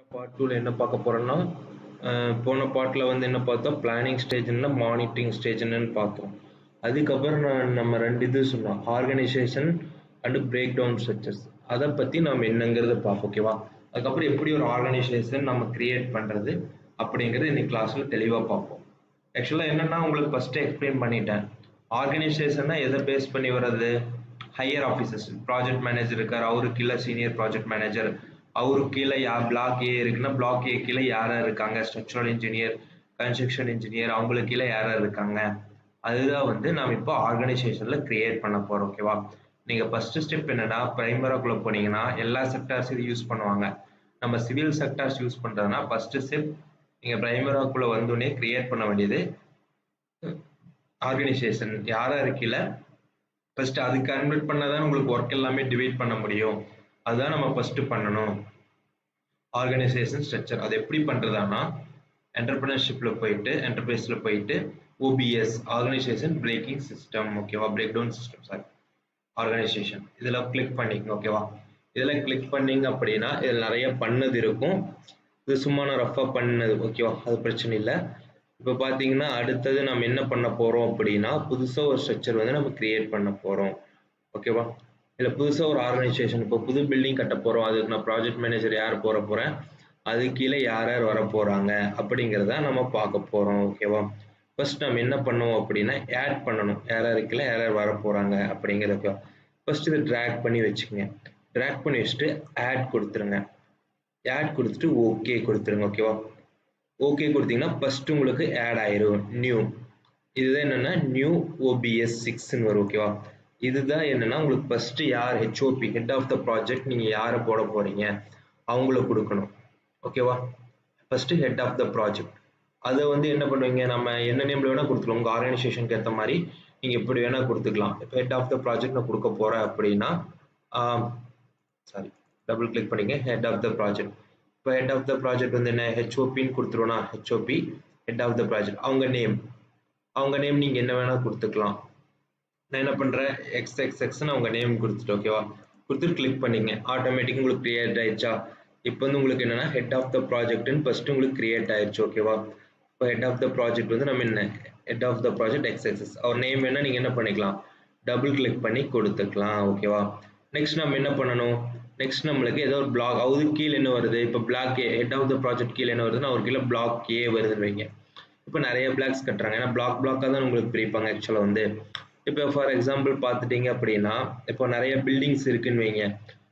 part டூவில் என்ன பார்க்க போகிறோன்னா போன பார்ட்டில் வந்து என்ன பார்த்தோம் பிளானிங் ஸ்டேஜ்னா மானிட்டரிங் ஸ்டேஜ்னு பார்த்தோம் அதுக்கப்புறம் நான் நம்ம ரெண்டு இது சொன்னோம் organisation and breakdown structures அதை பற்றி நம்ம என்னங்கிறத பார்ப்போம் ஓகேவா அதுக்கப்புறம் எப்படி ஒரு ஆர்கனைசேஷன் நம்ம கிரியேட் பண்ணுறது அப்படிங்கிறது இன்னைக்கு கிளாஸில் தெளிவாக பார்ப்போம் ஆக்சுவலாக என்னென்னா உங்களுக்கு ஃபஸ்ட்டு எக்ஸ்பிளைன் பண்ணிட்டேன் ஆர்கனைசேஷன்னா எதை பேஸ் பண்ணி வர்றது ஹையர் ஆஃபீஸர்ஸ் ப்ராஜெக்ட் மேனேஜர் இருக்கார் அவருக்கு கீழே சீனியர் ப்ராஜெக்ட் மேனேஜர் அவருக்கு கீழே யா பிளாக் ஏ இருக்குன்னா பிளாக் ஏ கீழே யார் இருக்காங்க ஸ்ட்ரக்சரல் இன்ஜினியர் கன்ஸ்ட்ரக்ஷன் இன்ஜினியர் அவங்களுக்கு கீழே யார் இருக்காங்க அதுதான் வந்து நாம் இப்போ ஆர்கனைசேஷனில் கிரியேட் பண்ண போகிறோம் ஓகேவா நீங்கள் ஃபஸ்ட்டு ஸ்டெப் என்னன்னா ப்ரைமராக்குள்ளே போனீங்கன்னா எல்லா செக்டார்ஸ் இது யூஸ் பண்ணுவாங்க நம்ம சிவில் செக்டார்ஸ் யூஸ் பண்ணுறதுனா ஃபஸ்ட்டு ஸ்டெப் நீங்கள் ப்ரைமராக்குள்ளே வந்தோடனே கிரியேட் பண்ண வேண்டியது ஆர்கனைசேஷன் யாரா இருக்கீல ஃபர்ஸ்ட் அது கன்வெர்ட் பண்ணாதான் உங்களுக்கு ஒர்க் எல்லாமே டிவைட் பண்ண முடியும் அதுதான் நம்ம ஃபர்ஸ்ட் பண்ணணும் ஆர்கனைசேஷன் ஸ்ட்ரக்சர் அது எப்படி பண்றதானா என்டர்பிரினர்ஷிப்ல போயிட்டு என்டர்பிரைஸ்ல போயிட்டு ஓபிஎஸ் ஆர்கனைசேஷன் பிரேக்கிங் சிஸ்டம் ஓகேவா break down system sorry organisation இதில் கிளிக் பண்ணிக்கங்க ஓகேவா இதில் கிளிக் பண்ணீங்க அப்படின்னா இதில் நிறைய பண்ணது இருக்கும் இது சும்மா நான் ரஃபாக பண்ணது ஓகேவா அது பிரச்சனை இல்லை இப்போ பார்த்தீங்கன்னா அடுத்தது நம்ம என்ன பண்ண போகிறோம் அப்படின்னா புதுசாக ஒரு ஸ்ட்ரக்சர் வந்து நம்ம கிரியேட் பண்ண போகிறோம் ஓகேவா இல்லை புதுசாக ஒரு ஆர்கனைசேஷன் இப்போ புது பில்டிங் கட்ட போகிறோம் அதுக்கு நான் ப்ராஜெக்ட் மேனேஜர் யார் போற போகிறேன் அது கீழே யார் யார் வர போகிறாங்க அப்படிங்கிறத நம்ம பார்க்க போகிறோம் ஓகேவா ஃபர்ஸ்ட் நம்ம என்ன பண்ணுவோம் அப்படின்னா ஆட் பண்ணணும் யார் யாருக்குள்ள யார் யார் வர போகிறாங்க அப்படிங்கிறத ஃபர்ஸ்ட் இதை ட்ராக் பண்ணி வச்சுக்கோங்க ட்ராக் பண்ணி வச்சுட்டு ஆட் கொடுத்துருங்க ஆட் கொடுத்துட்டு ஓகே கொடுத்துருங்க ஓகேவா ஓகே கொடுத்தீங்கன்னா ஃபர்ஸ்ட் உங்களுக்கு ஆட் ஆயிரும் நியூ இதுதான் என்னன்னா நியூ ஓபிஎஸ் சிக்ஸ்ன்னு வரும் ஓகேவா இதுதான் என்னன்னா உங்களுக்கு ஃபர்ஸ்ட் யார் HOP head of the project நீங்க யாரை போட போறீங்க அவங்கள கொடுக்கணும் ஓகேவா first head of the project அதை வந்து என்ன பண்ணுவீங்க நம்ம என்ன நேம்ல வேணா கொடுத்துக்கலாம் உங்க ஆர்கனைசேஷனுக்கு ஏற்ற மாதிரி நீங்க எப்படி வேணா கொடுத்துக்கலாம் இப்போ ஹெட் ஆஃப் த ப்ராஜெக்ட் நான் கொடுக்க போறேன் அப்படின்னா சாரி டபுள் கிளிக் பண்ணிங்க ஹெட் ஆஃப் த ப்ராஜெக்ட் இப்போ ஹெட் ஆஃப் த ப்ராஜெக்ட் வந்து என்ன ஹெச்ஓபின்னு கொடுத்துருவோம்னா HOP head of the project அவங்க நேம் அவங்க நேம் நீங்கள் என்ன வேணால் கொடுத்துக்கலாம் நான் என்ன பண்ணுறேன் எக்ஸ் எக்ஸ் எக்ஸ்னு அவங்க நேம் கொடுத்துட்டு ஓகேவா கொடுத்துட்டு கிளிக் பண்ணிங்க ஆட்டோமேட்டிக் உங்களுக்கு கிரியேட் ஆயிடுச்சா இப்போ வந்து உங்களுக்கு என்னன்னா ஹெட் ஆஃப் த ப்ராஜெக்ட்னு ஃபர்ஸ்ட் உங்களுக்கு கிரியேட் ஆயிடுச்சு ஓகேவா இப்போ ஹெட் ஆஃப் த ப்ராஜெக்ட் வந்து நம்ம என்ன head of the project X X அவர் நேம் வேணால் நீங்கள் என்ன பண்ணிக்கலாம் டபுள் கிளிக் பண்ணி கொடுத்துக்கலாம் ஓகேவா நெக்ஸ்ட் நம்ம என்ன பண்ணணும் நெக்ஸ்ட் நம்மளுக்கு ஏதோ ஒரு பிளாக் அது கீழே என்ன வருது இப்போ block A head of the project கீழே என்ன வருதுன்னா அவர் கீழே பிளாக் ஏ வருதுன்னு வைங்க இப்போ நிறைய பிளாக்ஸ் கட்டுறாங்க ஏன்னா பிளாக் பிளாக்காக தான் உங்களுக்கு பிரிப்பாங்க ஆக்சுவலாக வந்து இப்போ ஃபார் எக்ஸாம்பிள் பார்த்துட்டீங்க அப்படின்னா இப்போ நிறைய பில்டிங்ஸ் இருக்குன்னு வைங்க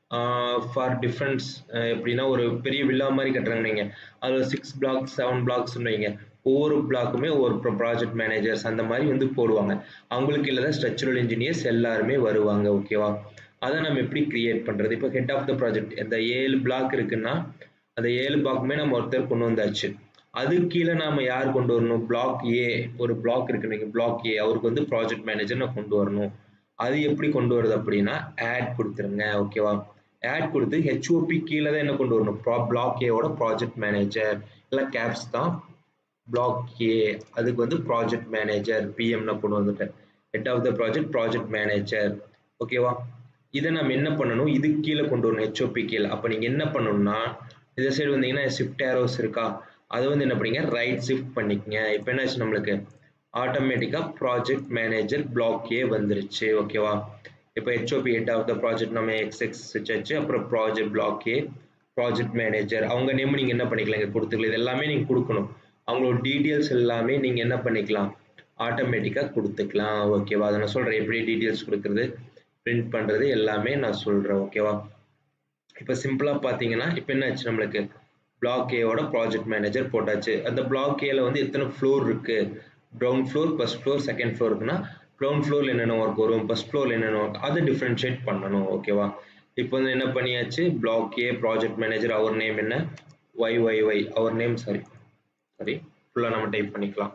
ஃபார் டிஃப்ரெண்ட்ஸ் எப்படின்னா ஒரு பெரிய வில்லா மாதிரி கட்டுறாங்கன்னு வைங்க அதில் சிக்ஸ் பிளாக்ஸ் செவன் பிளாக்ஸ்னு வைங்க ஒவ்வொரு பிளாக்குமே ஒவ்வொரு ப்ராஜெக்ட் மேனேஜர்ஸ் அந்த மாதிரி வந்து போடுவாங்க அவங்களுக்கு இல்லை ஸ்ட்ரக்சரல் இன்ஜினியர்ஸ் எல்லாருமே வருவாங்க ஓகேவா அதை நம்ம எப்படி கிரியேட் பண்ணுறது இப்போ ஹெட் ஆஃப் த ப்ராஜெக்ட் இந்த ஏழு பிளாக் இருக்குன்னா அந்த ஏழு பிளாக்குமே நம்ம ஒருத்தர் கொண்டு வந்தாச்சு அது கீழே நாம யார் கொண்டு வரணும் பிளாக் ஏ ஒரு பிளாக் இருக்கு நீங்க பிளாக் ஏ அவருக்கு வந்து ப்ராஜெக்ட் மேனேஜர் நான் கொண்டு வரணும் அது எப்படி கொண்டு வருது அப்படின்னா ஆட் கொடுத்துருங்க ஓகேவா ஆட் கொடுத்து ஹெச்ஓபி கீழே தான் என்ன கொண்டு வரணும் ப்ரா பிளாக் ஏவோட ப்ராஜெக்ட் மேனேஜர் இல்லை கேப்ஸ் தான் பிளாக் ஏ அதுக்கு வந்து ப்ராஜெக்ட் மேனேஜர் பிஎம்னு கொண்டு வந்துட்டேன் head of the project project manager ஓகேவா இதை நம்ம என்ன பண்ணணும் இது கீழே கொண்டு வரணும் ஹெச்ஓபி கீழே அப்போ நீங்கள் என்ன பண்ணணும்னா இந்த சைடு வந்தீங்கன்னா ஷிஃப்ட் ஏரோஸ் இருக்கா அதை வந்து என்ன பண்ணீங்க ரைட் ஷிஃப்ட் பண்ணிக்கங்க இப்போ என்னாச்சு நம்மளுக்கு ஆட்டோமேட்டிக்காக ப்ராஜெக்ட் மேனேஜர் பிளாக் ஏ வந்துருச்சு ஓகேவா இப்போ HOP head of the project நம்ம எக்ஸ் எக்ஸ் வச்சாச்சு அப்புறம் project block A project manager அவங்க நேம் நீங்கள் என்ன பண்ணிக்கலாம் இங்கே கொடுத்துக்கலாம் இது எல்லாமே நீங்கள் கொடுக்கணும் அவங்களோட டீட்டெயில்ஸ் எல்லாமே நீங்கள் என்ன பண்ணிக்கலாம் ஆட்டோமேட்டிக்காக கொடுத்துக்கலாம் ஓகேவா அதை நான் சொல்கிறேன் எப்படி டீட்டெயில்ஸ் கொடுக்குறது பிரிண்ட் பண்ணுறது எல்லாமே நான் சொல்கிறேன் ஓகேவா இப்போ சிம்பிளாக பார்த்தீங்கன்னா இப்போ என்ன ஆச்சு நம்மளுக்கு பிளாக் ஏவோட ப்ராஜெக்ட் மேனேஜர் போட்டாச்சு அந்த பிளாக் ஏல வந்து எத்தனை ஃப்ளோர் இருக்கு ground floor first floor second floor இருக்குன்னா கிரவுண்ட் ஃப்ளோர்ல என்னென்ன ஒர்க் வரும் ஃபர்ஸ்ட் ஃப்ளோர்ல என்னென்ன ஒர்க் அதை டிஃப்ரென்ஷியேட் பண்ணணும் ஓகேவா இப்போ வந்து என்ன பண்ணியாச்சு பிளாக் ஏ ப்ராஜெக்ட் மேனேஜர் அவர் நேம் என்ன ஒய் ஒய் ஒய் அவர் நேம் சாரி சாரி ஃபுல்லாக நம்ம டைப் பண்ணிக்கலாம்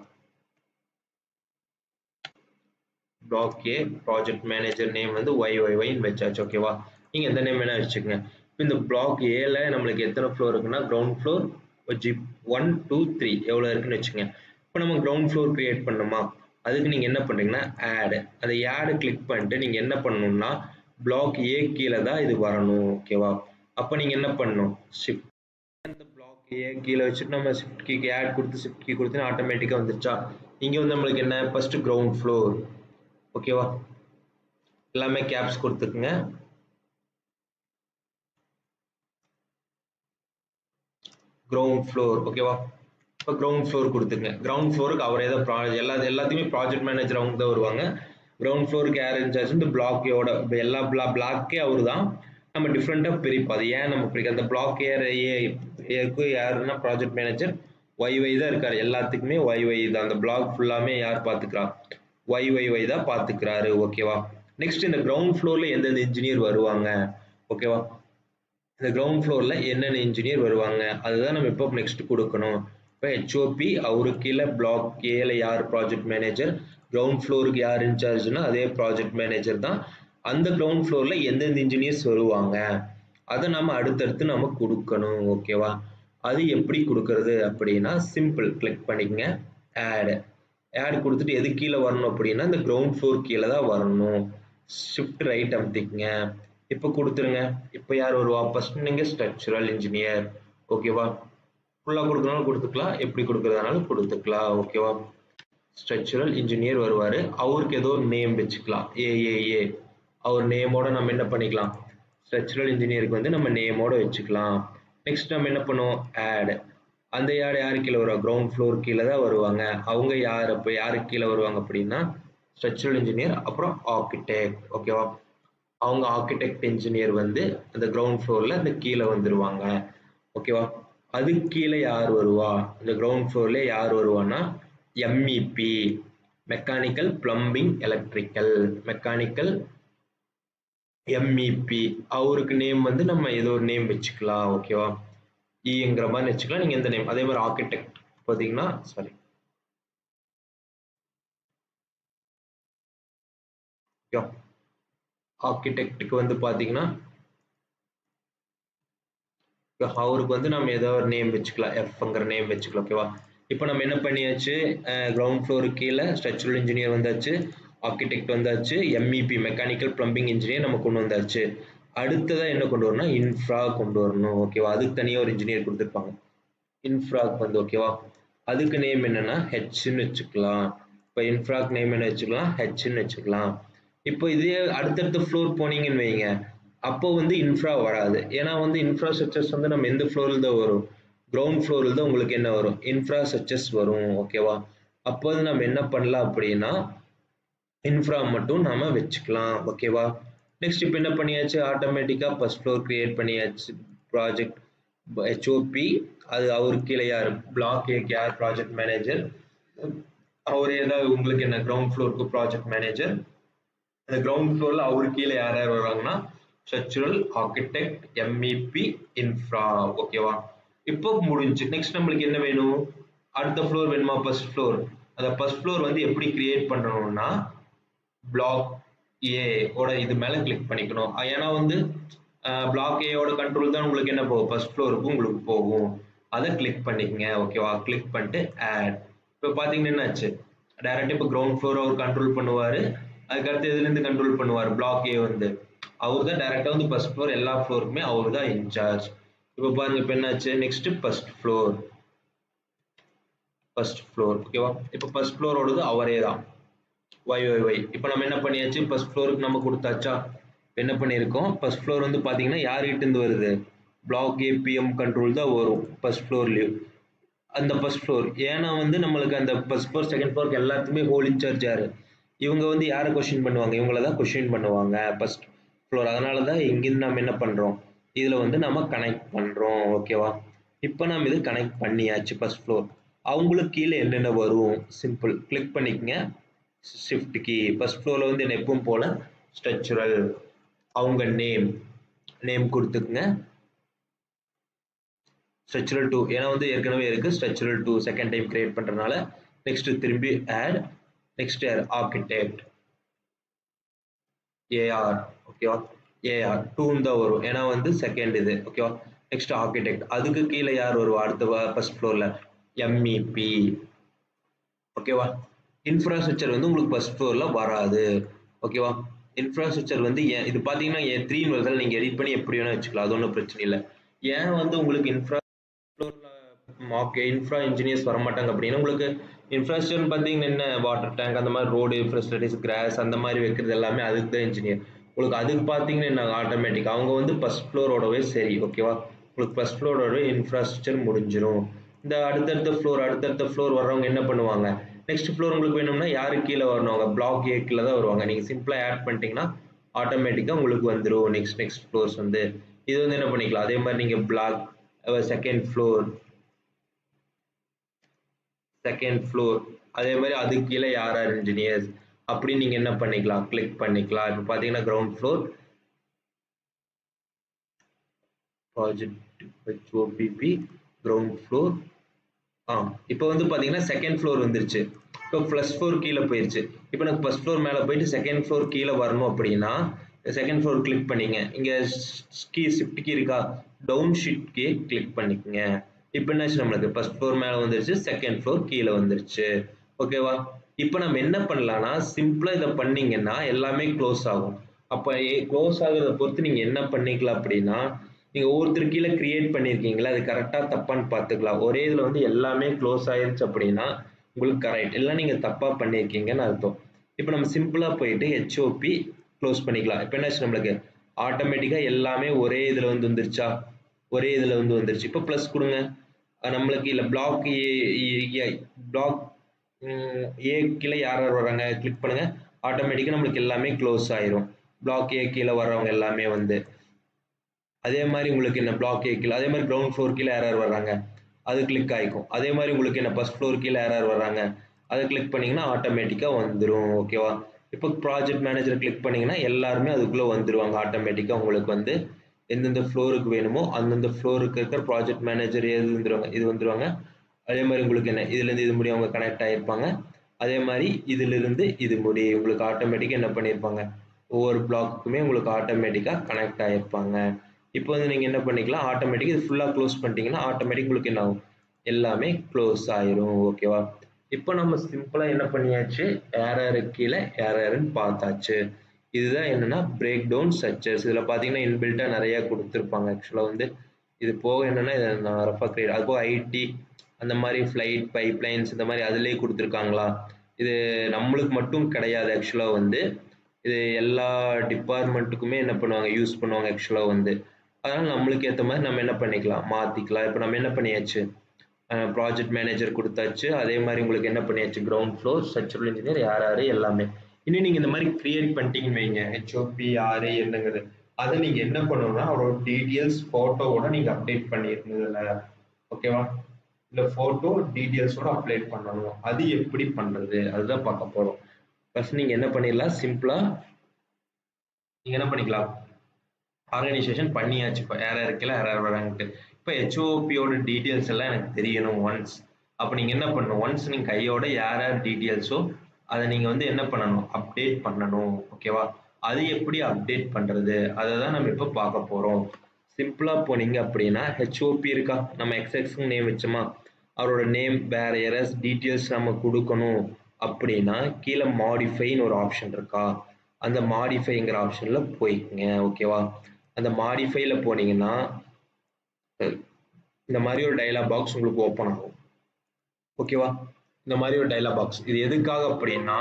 block A project manager name வந்து ஒய் ஒய் ஒய்னு வச்சாச்சு ஓகேவா நீங்கள் எந்த நேம் வேணால் வச்சுக்கோங்க இப்போ இந்த பிளாக் ஏல நம்மளுக்கு எத்தனை ஃப்ளோர் இருக்குன்னா ground floor G one two three எவ்வளோ இருக்குன்னு வச்சுங்க இப்போ நம்ம கிரவுண்ட் ஃப்ளோர் கிரியேட் பண்ணுமா அதுக்கு நீங்கள் என்ன பண்ணுறீங்கன்னா ஆடு அந்த ஆடு கிளிக் பண்ணிட்டு நீங்கள் என்ன பண்ணணும்னா பிளாக் ஏ கீழே தான் இது வரணும் ஓகேவா அப்போ நீங்கள் என்ன பண்ணணும் ஷிஃப்ட் அந்த பிளாக் ஏ கீழே வச்சுட்டு நம்ம ஷிஃப்ட் கீக்கு ஆட் கொடுத்து ஷிஃப்ட் கீ கொடுத்து ஆட்டோமேட்டிக்காக வந்துருச்சா இங்கே வந்து நம்மளுக்கு என்ன ஃபர்ஸ்ட் கிரவுண்ட் ஃப்ளோர் ஓகேவா எல்லாமே கேப்ஸ் கொடுத்துக்குங்க கிரவுண்ட் ஃப்ளோர் ஓகேவா இப்போ கிரவுண்ட் ஃப்ளோர் கொடுத்துங்க கிரவுண்ட் ஃப்ளோருக்கு அவரே தான் ப்ரா எல்லா எல்லாத்தையுமே ப்ராஜெக்ட் மேனேஜர் அவங்க தான் வருவாங்க கிரவுண்ட் ஃப்ளோருக்கு யார் இன்சார்ஜ் இந்த பிளாக்கோட எல்லா பிளா பிளாக்கே அவர் தான் நம்ம டிஃப்ரெண்ட்டாக பிரிப்போம் அது ஏன் நம்ம பிரிக்க அந்த பிளாக் ஏர் ஏருக்கு யாருன்னா ப்ராஜெக்ட் மேனேஜர் ஒய் ஒய் தான் இருக்காரு எல்லாத்துக்குமே ஒய் ஒய் தான் அந்த பிளாக் ஃபுல்லாமே யார் பார்த்துக்கிறா ஒய் ஒய் ஒய் தான் பார்த்துக்கிறாரு ஓகேவா நெக்ஸ்ட் இந்த கிரவுண்ட் ஃப்ளோரில் எந்தெந்த இன்ஜினியர் வருவாங்க ஓகேவா இந்த கிரவுண்ட் ஃப்ளோரில் என்னென்ன இன்ஜினியர் வருவாங்க அதுதான் நம்ம இப்போ நெக்ஸ்ட் கொடுக்கணும் இப்போ ஹெச்ஓபி அவருக்கு கீழே பிளாக் ஏல யார் ப்ராஜெக்ட் மேனேஜர் கிரவுண்ட் ஃப்ளோருக்கு யார் இன்சார்ஜ்னா அதே ப்ராஜெக்ட் மேனேஜர் தான் அந்த கிரவுண்ட் ஃப்ளோரில் எந்தெந்த இன்ஜினியர்ஸ் வருவாங்க அதை நம்ம அடுத்தடுத்து நம்ம கொடுக்கணும் ஓகேவா அது எப்படி கொடுக்கறது அப்படின்னா சிம்பிள் கிளிக் பண்ணிக்கங்க ஆடு ஆட் கொடுத்துட்டு எது கீழே வரணும் அப்படின்னா இந்த கிரவுண்ட் ஃப்ளோர் கீழே தான் வரணும் ஷிஃப்ட் ரைட் அமுத்திக்கங்க இப்போ கொடுத்துருங்க இப்போ யார் வருவா ஃபர்ஸ்ட் நீங்கள் ஸ்ட்ரக்சரல் இன்ஜினியர் ஓகேவா ஃபுல்லாக கொடுக்கறனாலும் கொடுத்துக்கலாம் எப்படி கொடுக்கறதுனாலும் கொடுத்துக்கலாம் ஓகேவா ஸ்ட்ரக்சரல் இன்ஜினியர் வருவார் அவருக்கு ஏதோ ஒரு நேம் வச்சுக்கலாம் ஏஏஏ அவர் நேமோட நம்ம என்ன பண்ணிக்கலாம் ஸ்ட்ரக்சரல் இன்ஜினியருக்கு வந்து நம்ம நேமோட வச்சுக்கலாம் நெக்ஸ்ட் நம்ம என்ன பண்ணுவோம் ஆட் அந்த யார் யார் கீழே வருவா கிரவுண்ட் ஃப்ளோர் கீழே தான் வருவாங்க அவங்க யார் அப்போ யாருக்கு கீழே வருவாங்க அப்படின்னா ஸ்ட்ரக்சரல் இன்ஜினியர் அப்புறம் ஆர்கிடெக்ட் ஓகேவா அவங்க ஆர்கிடெக்ட் இன்ஜினியர் வந்து அந்த கிரவுண்ட் ஃப்ளோரில் அந்த கீழே வந்துருவாங்க ஓகேவா அதுக்கு கீழே யார் வருவா இந்த கிரவுண்ட் ஃப்ளோர்ல யார் வருவான்னா MEP mechanical plumbing electrical mechanical MEP அவருக்கு நேம் வந்து நம்ம ஏதோ ஒரு நேம் வச்சுக்கலாம் ஓகேவா இங்கிற மாதிரி வச்சுக்கலாம் நீங்க எந்த நேம் அதே மாதிரி ஆர்கிடெக்ட் பார்த்தீங்கன்னா சாரி ஆர்கிடெக்டுக்கு வந்து பார்த்தீங்கன்னா அவருக்கு வந்து நம்ம ஏதோ ஒரு நேம் வச்சுக்கலாம் எஃப்ங்கிற நேம் வச்சுக்கலாம் ஓகேவா இப்போ நம்ம என்ன பண்ணியாச்சு கிரவுண்ட் ஃப்ளோருக்கு கீழே ஸ்ட்ரக்சரல் இன்ஜினியர் வந்தாச்சு ஆர்கிடெக்ட் வந்தாச்சு எம்இபி மெக்கானிக்கல் பிளம்பிங் இன்ஜினியர் நம்ம கொண்டு வந்தாச்சு அடுத்ததாக என்ன கொண்டு வரணும் இன்ஃப்ரா கொண்டு வரணும் ஓகேவா அதுக்கு தனியாக ஒரு இன்ஜினியர் கொடுத்துருப்பாங்க இன்ஃப்ராக்கு வந்து ஓகேவா அதுக்கு நேம் என்னன்னா ஹெச்னு வச்சுக்கலாம் இப்போ இன்ஃப்ராக் நேம் என்ன வச்சுக்கலாம் ஹெச்னு வச்சுக்கலாம் இப்போ இதே அடுத்தடுத்த ஃப்ளோர் போனீங்கன்னு வைங்க அப்போ வந்து இன்ஃப்ரா வராது ஏன்னா வந்து இன்ஃப்ராஸ்ட்ரக்சர்ஸ் வந்து நம்ம எந்த ஃப்ளோரில் தான் வரும் கிரவுண்ட் ஃப்ளோரில் தான் உங்களுக்கு என்ன வரும் இன்ஃப்ராஸ்ட்ரக்சர்ஸ் வரும் ஓகேவா அப்போ வந்து நம்ம என்ன பண்ணலாம் அப்படின்னா இன்ஃப்ரா மட்டும் நாம வச்சுக்கலாம் ஓகேவா நெக்ஸ்ட் இப்போ என்ன பண்ணியாச்சு ஆட்டோமேட்டிக்காக ஃபர்ஸ்ட் ஃப்ளோர் கிரியேட் பண்ணியாச்சு ப்ராஜெக்ட் ஹெச்ஓபி அது அவருக்கு கீழே யார் பிளாக் ஏக்கு யார் ப்ராஜெக்ட் மேனேஜர் அவர் ஏதாவது உங்களுக்கு என்ன கிரவுண்ட் ஃப்ளோருக்கு ப்ராஜெக்ட் மேனேஜர் அந்த கிரவுண்ட் ஃப்ளோரில் அவருக்கு கீழே யார் யார் வருவாங்கன்னா ஸ்ட்ரக்சரல் ஆர்கிடெக்ட் எம்இபி இன்ஃப்ரா ஓகேவா இப்போ முடிஞ்சு நெக்ஸ்ட் நம்மளுக்கு என்ன வேணும் அடுத்த ஃப்ளோர் வேணுமா ஃபர்ஸ்ட் ஃப்ளோர் அந்த ஃபர்ஸ்ட் ஃப்ளோர் வந்து எப்படி கிரியேட் பண்ணணும்னா பிளாக் ஏ ஓட இது மேல கிளிக் பண்ணிக்கணும் ஏன்னா வந்து பிளாக் ஏயோட கண்ட்ரோல் தான் உங்களுக்கு என்ன போகும் ஃபர்ஸ்ட் ஃப்ளோருக்கு உங்களுக்கு போகும் அதை கிளிக் பண்ணிக்கங்க ஓகேவா கிளிக் பண்ணிட்டு ஆட் இப்போ பார்த்தீங்கன்னா என்னாச்சு டைரக்டாக இப்போ கிரவுண்ட் ஃப்ளோர் அவர் கண்ட்ரோல் பண்ணுவார் அதுக்கடுத்து இதுலேருந்து கண்ட்ரோல் பண்ணுவார் பிளாக் ஏ வந்து அவர் தான் டைரக்டாக வந்து ஃபர்ஸ்ட் ஃப்ளோர் எல்லா ஃப்ளோருக்குமே அவர் தான் இன்சார்ஜ் இப்போ பாருங்க இப்போ என்னாச்சு next first floor first floor ஓகேவா இப்போ ஃபர்ஸ்ட் ஃப்ளோரோடது அவரே தான் ஒய் ஒய் ஒய் இப்போ நம்ம என்ன பண்ணியாச்சு ஃபர்ஸ்ட் ஃப்ளோருக்கு நம்ம கொடுத்தாச்சா என்ன பண்ணியிருக்கோம் ஃபர்ஸ்ட் ஃப்ளோர் வந்து பார்த்தீங்கன்னா யார்கிட்ட இருந்து வருது பிளாக் ஏபிஎம் கண்ட்ரோல் தான் வரும் ஃபர்ஸ்ட் ஃப்ளோர்லேயும் அந்த ஃபர்ஸ்ட் ஃப்ளோர் ஏன்னா வந்து நம்மளுக்கு அந்த ஃபர்ஸ்ட் ஃப்ளோர் செகண்ட் ஃப்ளோருக்கு எல்லாத்துக்குமே ஹோல் இன்சார்ஜ் யாரு இவங்க வந்து யாரை கொஸ்டின் பண்ணுவாங்க இவங்கள தான் கொஸ்டின் பண்ணுவாங்க ஃபர்ஸ்ட் ஃப்ளோர் அதனால தான் இங்கிருந்து நம்ம என்ன பண்ணுறோம் இதில் வந்து நம்ம கனெக்ட் பண்ணுறோம் ஓகேவா இப்போ நம்ம இது கனெக்ட் பண்ணியாச்சு ஃபர்ஸ்ட் ஃப்ளோர் அவங்களுக்கு கீழே என்னென்ன வரும் சிம்பிள் கிளிக் பண்ணிக்கங்க ஷிஃப்ட் கீ ஃபர்ஸ்ட் ஃப்ளோரில் வந்து என்ன எப்பவும் போல் ஸ்ட்ரக்சரல் அவங்க நேம் நேம் கொடுத்துக்குங்க ஸ்ட்ரக்சரல் டூ ஏன்னா வந்து ஏற்கனவே இருக்கு structural two second time create பண்ணுறதுனால நெக்ஸ்ட் திரும்பி ஆட் நெக்ஸ்ட் யார் ஆர்கிடெக்ட் ஏஆர் ஓகேவா ஏஆர் டூன்னு தான் வரும் ஏன்னா வந்து செகண்ட் இது ஓகேவா நெக்ஸ்ட் ஆர்கிடெக்ட் அதுக்கு கீழே யார் வருவா அடுத்த ஃபர்ஸ்ட் ஃப்ளோரில் எம்இபி ஓகேவா இன்ஃப்ராஸ்ட்ரக்சர் வந்து உங்களுக்கு ஃபர்ஸ்ட் ஃப்ளோரில் வராது ஓகேவா இன்ஃப்ராஸ்ட்ரக்சர் வந்து ஏன் இது பார்த்தீங்கன்னா ஏன் த்ரீ வருதால் நீங்கள் எடிட் பண்ணி எப்படி வேணால் வச்சுக்கலாம் அது ஒன்றும் பிரச்சனை இல்லை ஏன் வந்து உங்களுக்கு இன்ஃப்ரா ஓகே இன்ஃப்ரா இன்ஜினியர்ஸ் வரமாட்டாங்க அப்படின்னா உங்களுக்கு இன்ஃப்ராஸ்ட்ரக்சர் பார்த்தீங்கன்னா என்ன வாட்டர் டேங்க் அந்த மாதிரி ரோடு ஃபெசிலிட்டிஸ் கிராஸ் அந்த மாதிரி வைக்கிறது எல்லாமே அதுக்கு தான் இன்ஜினியர் உங்களுக்கு அதுக்கு பார்த்தீங்கன்னா என்ன ஆட்டோமேட்டிக் அவங்க வந்து ஃபர்ஸ்ட் ஃப்ளோரோடவே சரி ஓகேவா உங்களுக்கு ஃபர்ஸ்ட் ஃப்ளோரோட இன்ஃப்ராஸ்ட்ரக்சர் முடிஞ்சிடும் இந்த அடுத்தடுத்த ஃப்ளோர் அடுத்தடுத்த ஃப்ளோர் வர்றவங்க என்ன பண்ணுவாங்க நெக்ஸ்ட் ஃப்ளோர் உங்களுக்கு வேணும்னா யாரு கீழே வரணுங்க பிளாக் ஏ கீழே தான் வருவாங்க நீங்கள் சிம்பிளாக ஆட் பண்ணிட்டீங்கன்னா ஆட்டோமேட்டிக்காக உங்களுக்கு வந்துடும் நெக்ஸ்ட் நெக்ஸ்ட் ஃப்ளோர்ஸ் வந்து இது வந்து என்ன பண்ணிக்கலாம் அதே மாதிரி நீங்கள் block second floor second floor அதே மாதிரி அதுக்கு கீழே யார் யார் இன்ஜினியர்ஸ் அப்படி நீங்கள் என்ன பண்ணிக்கலாம் கிளிக் பண்ணிக்கலாம் இப்போ பார்த்தீங்கன்னா கிரவுண்ட் ஃப்ளோர் ப்ராஜெக்ட் ஹெச்ஓபிபி கிரவுண்ட் ஃப்ளோர் ஆ இப்போ வந்து பார்த்தீங்கன்னா செகண்ட் ஃப்ளோர் வந்துருச்சு இப்போ ப்ளஸ் ஃப்ளோர் கீழே போயிருச்சு இப்போ எனக்கு ஃபர்ஸ்ட் ஃப்ளோர் மேலே போயிட்டு செகண்ட் ஃப்ளோர் கீழே வரணும் அப்படின்னா செகண்ட் ஃப்ளோர் கிளிக் பண்ணிங்க இங்கே கீ ஷிஃப்ட் கீ இருக்கா டவுன் ஷிஃப்ட் கீ கிளிக் பண்ணிக்கங்க இப்போ என்னாச்சு நம்மளுக்கு ஃபர்ஸ்ட் ஃப்ளோர் மேலே வந்துருச்சு செகண்ட் ஃப்ளோர் கீழே வந்துருச்சு ஓகேவா இப்போ நம்ம என்ன பண்ணலாம்னா சிம்பிளாக இதை பண்ணீங்கன்னா எல்லாமே க்ளோஸ் ஆகும் அப்போ க்ளோஸ் ஆகுறத பொறுத்து நீங்கள் என்ன பண்ணிக்கலாம் அப்படின்னா நீங்கள் ஒவ்வொருத்தர் கீழே கிரியேட் பண்ணியிருக்கீங்களா அது கரெக்டாக தப்பான்னு பார்த்துக்கலாம் ஒரே இதில் வந்து எல்லாமே க்ளோஸ் ஆயிருச்சு அப்படின்னா உங்களுக்கு கரெக்ட் எல்லாம் நீங்கள் தப்பாக பண்ணியிருக்கீங்கன்னு அர்த்தம் இப்போ நம்ம சிம்பிளாக போயிட்டு ஹெச்ஓபி க்ளோஸ் பண்ணிக்கலாம் இப்போ என்னாச்சு நம்மளுக்கு ஆட்டோமேட்டிக்காக எல்லாமே ஒரே இதில் வந்து வந்துருச்சா ஒரே இதில் வந்து வந்துருச்சு இப்போ ப்ளஸ் கொடுங்க நம்மளுக்கு இல்லை பிளாக் ஏ பிளாக் ஏ கீழே யார் யார் வர்றாங்க கிளிக் பண்ணுங்க ஆட்டோமேட்டிக்காக நம்மளுக்கு எல்லாமே க்ளோஸ் ஆயிரும் பிளாக் ஏ கீழே வர்றவங்க எல்லாமே வந்து அதே மாதிரி உங்களுக்கு என்ன பிளாக் ஏ கீழே அதே மாதிரி கிரவுண்ட் ஃப்ளோர் கீழே யார் யார் வர்றாங்க அது கிளிக் ஆகிக்கும் அதே மாதிரி உங்களுக்கு என்ன ஃபர்ஸ்ட் ஃப்ளோர் கீழே யார் யார் வர்றாங்க அதை கிளிக் பண்ணிங்கன்னா ஆட்டோமேட்டிக்காக வந்துடும் ஓகேவா இப்போ ப்ராஜெக்ட் மேனேஜர் கிளிக் பண்ணிங்கன்னா எல்லாருமே அதுக்குள்ளே வந்துடுவாங்க ஆட்டோமேட்டிக்காக உங்களுக்கு வந்து எந்தெந்த ஃப்ளோருக்கு வேணுமோ அந்தந்த ஃப்ளோருக்கு இருக்கிற ப்ராஜெக்ட் மேனேஜர் எது வந்துருவாங்க இது வந்துருவாங்க அதே மாதிரி உங்களுக்கு என்ன இதுலேருந்து இது முடியும் அவங்க கனெக்ட் ஆகிருப்பாங்க அதே மாதிரி இதிலிருந்து இது முடி உங்களுக்கு ஆட்டோமேட்டிக்காக என்ன பண்ணியிருப்பாங்க ஒவ்வொரு பிளாக்குமே உங்களுக்கு ஆட்டோமேட்டிக்காக கனெக்ட் ஆகிருப்பாங்க இப்போ வந்து நீங்கள் என்ன பண்ணிக்கலாம் ஆட்டோமேட்டிக் இது ஃபுல்லாக க்ளோஸ் பண்ணிட்டீங்கன்னா ஆட்டோமேட்டிக் உங்களுக்கு என்ன ஆகும் எல்லாமே க்ளோஸ் ஆயிரும் ஓகேவா இப்போ நம்ம சிம்பிளாக என்ன பண்ணியாச்சு ஏரரு கீழே ஏரருன்னு பார்த்தாச்சு இதுதான் என்னன்னா பிரேக் டவுன் சச்சஸ் இதில் பார்த்தீங்கன்னா இன்பில்ட்டாக நிறையா கொடுத்துருப்பாங்க ஆக்சுவலாக வந்து இது போக என்னன்னா இதை நான் ரஃபாக கிரியேட் அது போக ஐடி அந்த மாதிரி ஃப்ளைட் பைப்லைன்ஸ் இந்த மாதிரி அதுலேயே கொடுத்துருக்காங்களா இது நம்மளுக்கு மட்டும் கிடையாது ஆக்சுவலாக வந்து இது எல்லா டிபார்ட்மெண்ட்டுக்குமே என்ன பண்ணுவாங்க யூஸ் பண்ணுவாங்க ஆக்சுவலாக வந்து அதனால் நம்மளுக்கு ஏற்ற மாதிரி நம்ம என்ன பண்ணிக்கலாம் மாற்றிக்கலாம் இப்போ நம்ம என்ன பண்ணியாச்சு ப்ராஜெக்ட் மேனேஜர் கொடுத்தாச்சு அதே மாதிரி உங்களுக்கு என்ன பண்ணியாச்சு கிரவுண்ட் ஃப்ளோர் ஸ்ட்ரக்சரல் இன்ஜினியர் யார் யார் எல்லாமே இன்னும் நீங்கள் இந்த மாதிரி கிரியேட் பண்ணிட்டீங்கன்னு வைங்க ஹெச்ஓபி யார் என்னங்கிறது அதை நீங்கள் என்ன பண்ணணும்னா அவரோட டீட்டெயில்ஸ் ஃபோட்டோவோட நீங்கள் அப்டேட் பண்ணிருக்கணும் இதில் ஓகேவா இல்லை ஃபோட்டோ டீட்டெயில்ஸோட அப்டேட் பண்ணணும் அது எப்படி பண்ணுறது அதுதான் பார்க்க போகிறோம் ஃபர்ஸ்ட் நீங்கள் என்ன பண்ணிடலாம் சிம்பிளாக நீங்கள் என்ன பண்ணிக்கலாம் ஆர்கனைசேஷன் பண்ணியாச்சு இப்போ யார் யாருக்கெல்லாம் யார் யார் வராங்கட்டு இப்போ ஹெச்ஓபியோட டீட்டெயில்ஸ் எல்லாம் எனக்கு தெரியணும் ஒன்ஸ் அப்போ நீங்கள் என்ன பண்ணணும் ஒன்ஸ் நீங்கள் கையோட யார் யார் டீட்டெயில்ஸோ அதை நீங்கள் வந்து என்ன பண்ணணும் அப்டேட் பண்ணணும் ஓகேவா அது எப்படி அப்டேட் பண்ணுறது அதை தான் நம்ம இப்போ பார்க்க போகிறோம் சிம்பிளாக போனீங்க அப்படின்னா ஹெச்ஓபி இருக்கா நம்ம எக்ஸ்எக்ஸ்க்கு நேம் வச்சோமா அவரோட நேம் வேற யாராவது டீட்டெயில்ஸ் நம்ம கொடுக்கணும் அப்படின்னா கீழே மாடிஃபைன்னு ஒரு ஆப்ஷன் இருக்கா அந்த மாடிஃபைங்கிற ஆப்ஷனில் போய்க்குங்க ஓகேவா அந்த மாடிஃபைல போனீங்கன்னா இந்த மாதிரி ஒரு டைலாக் பாக்ஸ் உங்களுக்கு ஓப்பன் ஆகும் ஓகேவா இந்த மாதிரி ஒரு டைலாக் பாக்ஸ் இது எதுக்காக அப்படின்னா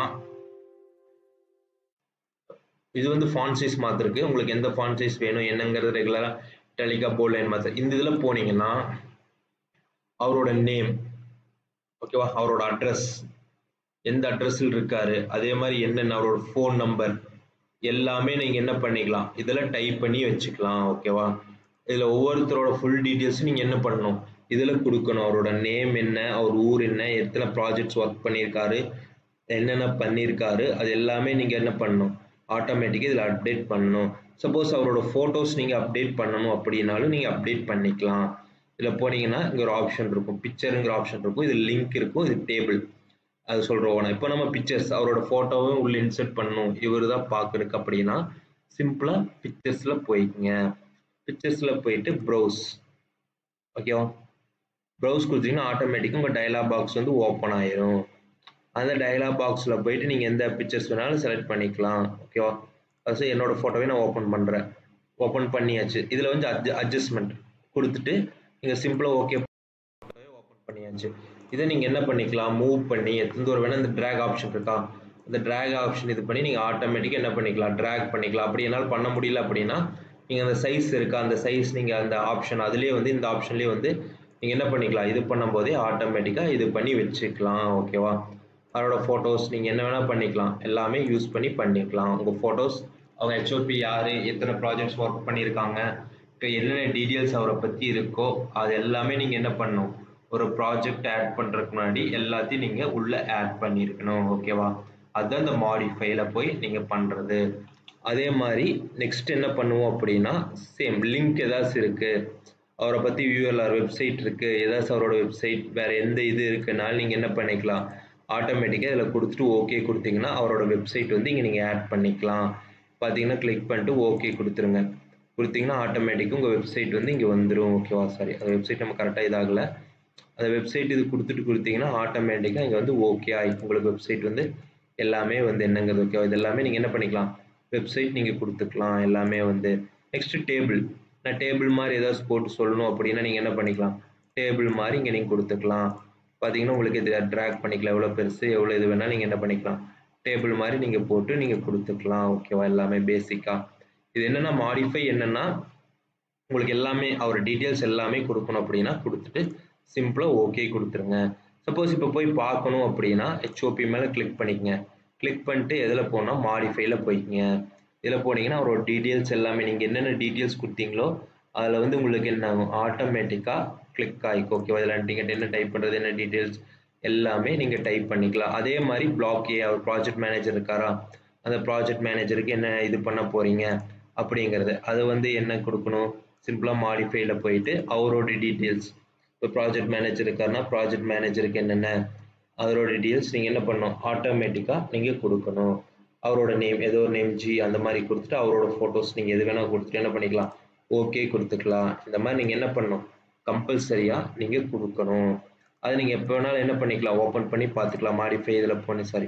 இது வந்து ஃபான் சைஸ் மாத்திருக்கு உங்களுக்கு எந்த ஃபான் சைஸ் வேணும் என்னங்கிறது ரெகுலராக டெலிகா போர்ட் லைன் மாத்திர இந்த இதில் போனீங்கன்னா அவரோட நேம் ஓகேவா அவரோட அட்ரஸ் எந்த அட்ரஸில் இருக்காரு அதே மாதிரி என்னென்ன அவரோட ஃபோன் நம்பர் எல்லாமே நீங்கள் என்ன பண்ணிக்கலாம் இதில் டைப் பண்ணி வச்சுக்கலாம் ஓகேவா இதில் ஒவ்வொருத்தரோட ஃபுல் டீட்டெயில்ஸும் நீங்கள் என்ன பண்ணணும் இதில் கொடுக்கணும் அவரோட நேம் என்ன அவர் ஊர் என்ன எத்தனை ப்ராஜெக்ட்ஸ் ஒர்க் பண்ணியிருக்காரு என்னென்ன பண்ணியிருக்காரு அது எல்லாமே நீங்கள் என்ன பண்ணணும் ஆட்டோமேட்டிக்காக இதில் அப்டேட் பண்ணணும் சப்போஸ் அவரோட ஃபோட்டோஸ் நீங்கள் அப்டேட் பண்ணணும் அப்படின்னாலும் நீங்கள் அப்டேட் பண்ணிக்கலாம் இதில் போனீங்கன்னா இங்கே ஒரு ஆப்ஷன் இருக்கும் பிக்சருங்கிற ஆப்ஷன் இருக்கும் இது லிங்க் இருக்கும் இது டேபிள் அது சொல்கிறோம் இப்போ நம்ம பிக்சர்ஸ் அவரோட ஃபோட்டோவும் உள்ள இன்சர்ட் பண்ணணும் இவர் தான் பார்க்குறக்கு அப்படின்னா சிம்பிளாக பிக்சர்ஸில் போய்க்குங்க பிக்சர்ஸில் போயிட்டு ப்ரௌஸ் ஓகேவா ப்ரௌஸ் கொடுத்தீங்கன்னா ஆட்டோமேட்டிக்காக உங்கள் டயலாக் பாக்ஸ் வந்து ஓப்பன் ஆயிரும் அந்த டயலாக் பாக்ஸில் போயிட்டு நீங்கள் எந்த பிக்சர்ஸ் வேணாலும் செலக்ட் பண்ணிக்கலாம் ஓகேவா ஃபஸ்ட்டு என்னோட ஃபோட்டோவே நான் ஓப்பன் பண்ணுறேன் ஓப்பன் பண்ணியாச்சு இதில் வந்து அட்ஜ அட்ஜஸ்ட்மெண்ட் கொடுத்துட்டு நீங்கள் சிம்பிளாக ஓகே ஓப்பன் பண்ணியாச்சு இதை நீங்கள் என்ன பண்ணிக்கலாம் மூவ் பண்ணி எத்தனை தூரம் வேணால் இந்த ட்ராக் ஆப்ஷன் இருக்கா இந்த ட்ராக் ஆப்ஷன் இது பண்ணி நீங்கள் ஆட்டோமேட்டிக்காக என்ன பண்ணிக்கலாம் ட்ராக் பண்ணிக்கலாம் அப்படி என்னால் பண்ண முடியல அப்படின்னா நீங்கள் அந்த சைஸ் இருக்கா அந்த சைஸ் நீங்கள் அந்த ஆப்ஷன் அதுலேயே வந்து இந்த ஆப்ஷன்லேயே வந்து நீங்கள் என்ன பண்ணிக்கலாம் இது பண்ணும்போதே ஆட்டோமேட்டிக்காக இது பண்ணி வச்சுக்கலாம் ஓகேவா அதோட ஃபோட்டோஸ் நீங்கள் என்ன வேணால் பண்ணிக்கலாம் எல்லாமே யூஸ் பண்ணி பண்ணிக்கலாம் உங்கள் ஃபோட்டோஸ் அவங்க ஹெச்ஓபி யார் எத்தனை ப்ராஜெக்ட்ஸ் ஒர்க் பண்ணியிருக்காங்க இப்போ என்னென்ன டீட்டெயில்ஸ் அவரை பற்றி இருக்கோ அது எல்லாமே நீங்கள் என்ன பண்ணணும் ஒரு ப்ராஜெக்ட் ஆட் பண்ணுறதுக்கு முன்னாடி எல்லாத்தையும் நீங்கள் உள்ளே ஆட் பண்ணியிருக்கணும் ஓகேவா அதுதான் இந்த மாடிஃபைல போய் நீங்கள் பண்ணுறது அதே மாதிரி நெக்ஸ்ட் என்ன பண்ணுவோம் அப்படின்னா சேம் லிங்க் ஏதாச்சும் இருக்குது அவரை பற்றி வியூஎல்ஆர் வெப்சைட் இருக்குது ஏதாச்சும் அவரோட வெப்சைட் வேறு எந்த இது இருக்குனாலும் நீங்கள் என்ன பண்ணிக்கலாம் ஆட்டோமேட்டிக்காக இதில் கொடுத்துட்டு ஓகே கொடுத்தீங்கன்னா அவரோட வெப்சைட் வந்து இங்கே நீங்கள் ஆட் பண்ணிக்கலாம் பார்த்தீங்கன்னா கிளிக் பண்ணிட்டு ஓகே கொடுத்துருங்க கொடுத்தீங்கன்னா ஆட்டோமேட்டிக்காக உங்கள் வெப்சைட் வந்து இங்கே வந்துடும் ஓகேவா சாரி அந்த வெப்சைட் நம்ம கரெக்டாக இதாகலை அந்த வெப்சைட் இது கொடுத்துட்டு கொடுத்தீங்கன்னா ஆட்டோமேட்டிக்காக இங்கே வந்து ஓகே ஆகிக்கும் உங்களுக்கு வெப்சைட் வந்து எல்லாமே வந்து என்னங்கிறது ஓகேவா இது எல்லாமே நீங்கள் என்ன பண்ணிக்கலாம் வெப்சைட் நீங்கள் கொடுத்துக்கலாம் எல்லாமே வந்து நெக்ஸ்ட் டேபிள் நான் டேபிள் மாதிரி ஏதாச்சும் போட்டு சொல்லணும் அப்படின்னா நீங்கள் என்ன பண்ணிக்கலாம் டேபிள் மாதிரி இங்கே நீங்கள் கொடுத்துக்கலாம் பார்த்தீங்கன்னா உங்களுக்கு இது ட்ராக் பண்ணிக்கலாம் எவ்வளோ பெருசு எவ்வளோ இது வேணால் நீங்கள் என்ன பண்ணிக்கலாம் டேபிள் மாதிரி நீங்கள் போட்டு நீங்கள் கொடுத்துக்கலாம் ஓகேவா எல்லாமே பேசிக்காக இது என்னென்னா மாடிஃபை என்னென்னா உங்களுக்கு எல்லாமே அவர் டீட்டெயில்ஸ் எல்லாமே கொடுக்கணும் அப்படின்னா கொடுத்துட்டு சிம்பிளாக ஓகே கொடுத்துருங்க சப்போஸ் இப்போ போய் பார்க்கணும் அப்படின்னா ஹெச்ஓபி மேலே கிளிக் பண்ணிக்கங்க கிளிக் பண்ணிட்டு எதில் போனால் மாடிஃபைல போய்க்கிங்க இதில் போனீங்கன்னா அவரோட டீட்டெயில்ஸ் எல்லாமே நீங்கள் என்னென்ன டீட்டெயில்ஸ் கொடுத்தீங்களோ அதில் வந்து உங்களுக்கு என்ன ஆகும் ஆட்டோமேட்டிக்காக கிளிக் ஆகிக்கும் ஓகேவா இதில் நீங்கள் என்ன டைப் பண்ணுறது என்ன டீட்டெயில்ஸ் எல்லாமே நீங்கள் டைப் பண்ணிக்கலாம் அதே மாதிரி பிளாக் ஏ அவர் ப்ராஜெக்ட் மேனேஜர் இருக்காரா அந்த ப்ராஜெக்ட் மேனேஜருக்கு என்ன இது பண்ண போகிறீங்க அப்படிங்கிறது அதை வந்து என்ன கொடுக்கணும் சிம்பிளாக மாடிஃபைல போயிட்டு அவரோட டீட்டெயில்ஸ் இப்போ ப்ராஜெக்ட் மேனேஜர் இருக்காருன்னா ப்ராஜெக்ட் மேனேஜருக்கு என்னென்ன அதோட டீட்டெயில்ஸ் நீங்கள் என்ன பண்ணணும் ஆட்டோமேட்டிக்காக நீங்கள் கொடுக்கணும் அவரோட நேம் ஏதோ ஒரு நேம் ஜி அந்த மாதிரி கொடுத்துட்டு அவரோட ஃபோட்டோஸ் நீங்கள் எது வேணால் கொடுத்துட்டு என்ன பண்ணிக்கலாம் ஓகே கொடுத்துக்கலாம் இந்த மாதிரி நீங்கள் என்ன பண்ணணும் கம்பல்சரியாக நீங்கள் கொடுக்கணும் அது நீங்கள் எப்போ வேணாலும் என்ன பண்ணிக்கலாம் ஓப்பன் பண்ணி பார்த்துக்கலாம் மாடிஃபை இதில் போனேன் சாரி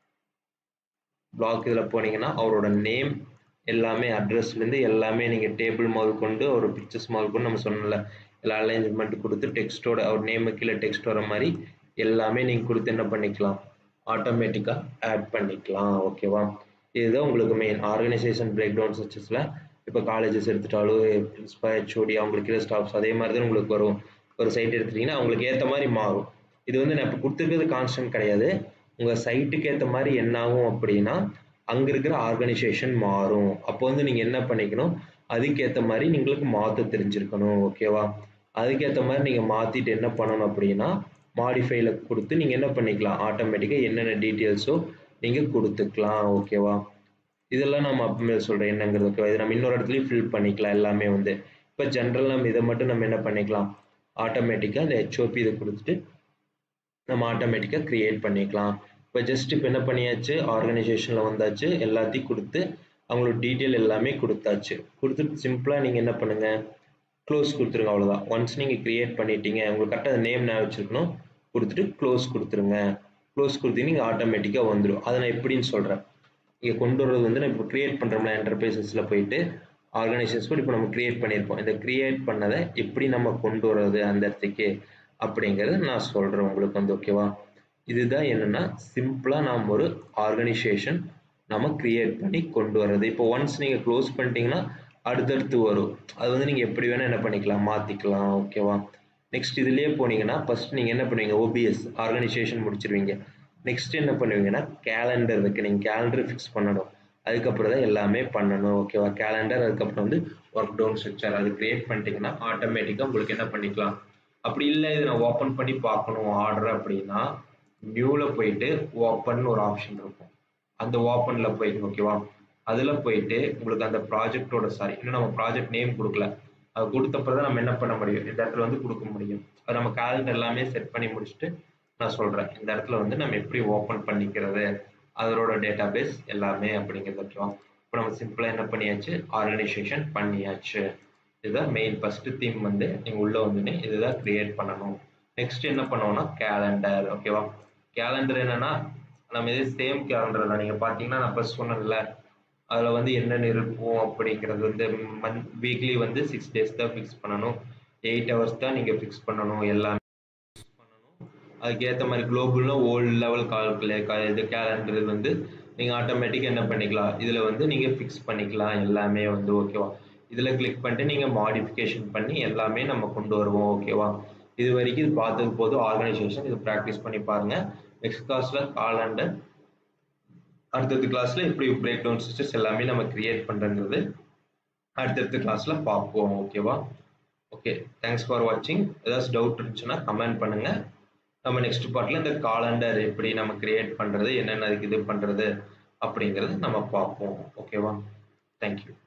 பிளாக் இதில் போனீங்கன்னா அவரோட நேம் எல்லாமே அட்ரஸ்லேருந்து எல்லாமே நீங்கள் டேபிள் முதல் கொண்டு ஒரு பிக்சர்ஸ் முதல் கொண்டு நம்ம சொன்னல எல்லா அலைன்மெண்ட் கொடுத்து டெக்ஸ்ட்டோட அவர் நேமு கீழே டெக்ஸ்ட் வர மாதிரி எல்லாமே நீங்கள் கொடுத்து என்ன பண்ணிக்கலாம் ஆட்டோமேட்டிக்காக ஆட் பண்ணிக்கலாம் ஓகேவா இதுதான் உங்களுக்கு மெயின் ஆர்கனைசேஷன் பிரேக் டவுன் சச்சஸில் இப்போ காலேஜஸ் எடுத்துட்டாலும் பிரின்ஸ்பல் ஹெச்ஓடி அவங்களுக்கு கீழே ஸ்டாஃப்ஸ் அதே மாதிரி தான் உங்களுக்கு வரும் ஒரு சைட் எடுத்துட்டிங்கன்னா அவங்களுக்கு ஏற்ற மாதிரி மாறும் இது வந்து நான் இப்போ கொடுத்துருக்கிறது கான்ஸ்டன்ட் கிடையாது உங்கள் சைட்டுக்கு ஏற்ற மாதிரி என்ன ஆகும் அப்படின்னா அங்கே இருக்கிற ஆர்கனைசேஷன் மாறும் அப்போ வந்து நீங்கள் என்ன பண்ணிக்கணும் அதுக்கேற்ற மாதிரி நீங்களுக்கு மாற்ற தெரிஞ்சிருக்கணும் ஓகேவா அதுக்கேற்ற மாதிரி நீங்கள் மாற்றிட்டு என்ன பண்ணணும் அப்படின்னா மாடிஃபைல கொடுத்து நீங்கள் என்ன பண்ணிக்கலாம் ஆட்டோமேட்டிக்காக என்னென்ன டீட்டெயில்ஸோ நீங்கள் கொடுத்துக்கலாம் ஓகேவா இதெல்லாம் நம்ம அப்பமே சொல்கிறேன் என்னங்கிறது ஓகேவா இது நம்ம இன்னொரு இடத்துலையும் ஃபில் பண்ணிக்கலாம் எல்லாமே வந்து இப்போ ஜென்ரல் நம்ம இதை மட்டும் நம்ம என்ன பண்ணிக்கலாம் ஆட்டோமேட்டிக்காக இந்த ஹெச்ஓபி இதை கொடுத்துட்டு நம்ம ஆட்டோமேட்டிக்காக க்ரியேட் பண்ணிக்கலாம் இப்போ ஜஸ்ட் இப்போ என்ன பண்ணியாச்சு ஆர்கனைசேஷனில் வந்தாச்சு எல்லாத்தையும் கொடுத்து அவங்களோட டீட்டெயில் எல்லாமே கொடுத்தாச்சு கொடுத்துட்டு சிம்பிளாக நீங்கள் என்ன பண்ணுங்கள் க்ளோஸ் கொடுத்துருங்க அவ்வளோதான் ஒன்ஸ் நீங்கள் க்ரியேட் பண்ணிட்டீங்க உங்களுக்கு கரெக்டாக நேம் நான் வச்சுருக்கணும் கொடுத்துட்டு க்ளோஸ் கொடுத்துருங்க க்ளோஸ் கொடுத்தீங்க நீங்கள் ஆட்டோமேட்டிக்காக வந்துடும் அதை நான் எப்படின்னு சொல்கிறேன் இங்கே கொண்டு வர்றது வந்து நான் இப்போ க்ரியேட் பண்ணுறோம்ல என்டர்பிரைசஸில் போயிட்டு ஆர்கனைசேஷன் கூட இப்போ நம்ம க்ரியேட் பண்ணியிருப்போம் இந்த க்ரியேட் பண்ணதை எப்படி நம்ம கொண்டு வர்றது அந்த இடத்துக்கு அப்படிங்கிறது நான் சொல்கிறேன் உங்களுக்கு வந்து ஓகேவா இதுதான் என்னென்னா சிம்பிளாக நாம் ஒரு ஆர்கனைசேஷன் நம்ம க்ரியேட் பண்ணி கொண்டு வர்றது இப்போ ஒன்ஸ் நீங்கள் க்ளோஸ் பண்ணிட்டீங்கன்னா அடுத்தடுத்து வரும் அது வந்து நீங்கள் எப்படி வேணால் என்ன பண்ணிக்கலாம் மாற்றிக்கலாம் ஓகேவா நெக்ஸ்ட் இதுலேயே போனீங்கன்னா ஃபஸ்ட் நீங்கள் என்ன பண்ணுவீங்க ஓபிஎஸ் ஆர்கனைசேஷன் முடிச்சிருவீங்க நெக்ஸ்ட் என்ன பண்ணுவீங்கன்னா கேலண்டர் இருக்குது நீங்கள் கேலண்டர் ஃபிக்ஸ் பண்ணணும் அதுக்கப்புறம் தான் எல்லாமே பண்ணணும் ஓகேவா கேலண்டர் அதுக்கப்புறம் வந்து ஒர்க் டவுன் ஸ்ட்ரக்சர் அது க்ரியேட் பண்ணிட்டீங்கன்னா ஆட்டோமேட்டிக்காக உங்களுக்கு என்ன பண்ணிக்கலாம் அப்படி இல்லை இது நான் ஓப்பன் பண்ணி பார்க்கணும் ஆர்டர் அப்படின்னா நியூவில் போயிட்டு ஓப்பன் ஒரு ஆப்ஷன் இருக்கும் அந்த ஓப்பனில் போயிட்டு ஓகேவா அதில் போயிட்டு உங்களுக்கு அந்த ப்ராஜெக்டோட சாரி இன்னும் நம்ம ப்ராஜெக்ட் நேம் கொடுக்கல அது கொடுத்தப்பறம் தான் நம்ம என்ன பண்ண முடியும் இந்த இடத்துல வந்து கொடுக்க முடியும் அது நம்ம கேலண்டர் எல்லாமே செட் பண்ணி முடிச்சுட்டு நான் சொல்கிறேன் இந்த இடத்துல வந்து நம்ம எப்படி ஓப்பன் பண்ணிக்கிறது அதோட டேட்டா பேஸ் எல்லாமே அப்படிங்கிறது ஓகேவா இப்போ நம்ம சிம்பிளாக என்ன பண்ணியாச்சு ஆர்கனைசேஷன் பண்ணியாச்சு இதுதான் மெயின் ஃபஸ்ட்டு தீம் வந்து நீங்கள் உள்ளே வந்துன்னு இதுதான் க்ரியேட் பண்ணணும் நெக்ஸ்ட் என்ன பண்ணுவோம்னா கேலண்டர் ஓகேவா கேலண்டர் என்னன்னா நம்ம இதே சேம் கேலண்டர் தான் நீங்கள் பார்த்தீங்கன்னா நான் ஃபஸ்ட் சொன்னேன்ல அதில் வந்து என்னென்ன இருக்கும் அப்படிங்கிறது வந்து மந்த் வீக்லி வந்து சிக்ஸ் டேஸ் தான் ஃபிக்ஸ் பண்ணணும் எயிட் ஹவர்ஸ் தான் நீங்கள் ஃபிக்ஸ் பண்ணணும் எல்லாமே அதுக்கேற்ற மாதிரி குளோபல்னா ஓல்டு லெவல் கால்குலே இது கேலண்டர் இது வந்து நீங்கள் ஆட்டோமேட்டிக்காக என்ன பண்ணிக்கலாம் இதில் வந்து நீங்கள் ஃபிக்ஸ் பண்ணிக்கலாம் எல்லாமே வந்து ஓகேவா இதில் கிளிக் பண்ணிட்டு நீங்கள் மாடிஃபிகேஷன் பண்ணி எல்லாமே நம்ம கொண்டு வருவோம் ஓகேவா இது வரைக்கும் இது பார்த்தது போதும் ஆர்கனைசேஷன் இது ப்ராக்டிஸ் பண்ணி பாருங்கள் நெக்ஸ்ட் கிளாஸில் காலண்டர் அடுத்தடுத்த கிளாஸில் எப்படி பிரேக் டவுன் சிஸ்டர்ஸ் எல்லாமே நம்ம கிரியேட் பண்ணுறது அடுத்தடுத்த கிளாஸில் பார்ப்போம் ஓகேவா ஓகே தேங்க்ஸ் ஃபார் வாட்சிங் ஏதாச்சும் டவுட் இருந்துச்சுன்னா கமெண்ட் பண்ணுங்கள் நம்ம நெக்ஸ்ட் பார்ட்டில் இந்த காலண்டர் எப்படி நம்ம கிரியேட் பண்ணுறது என்னென்ன அதுக்கு இது பண்ணுறது அப்படிங்கிறது நம்ம பார்ப்போம் ஓகேவா தேங்க்யூ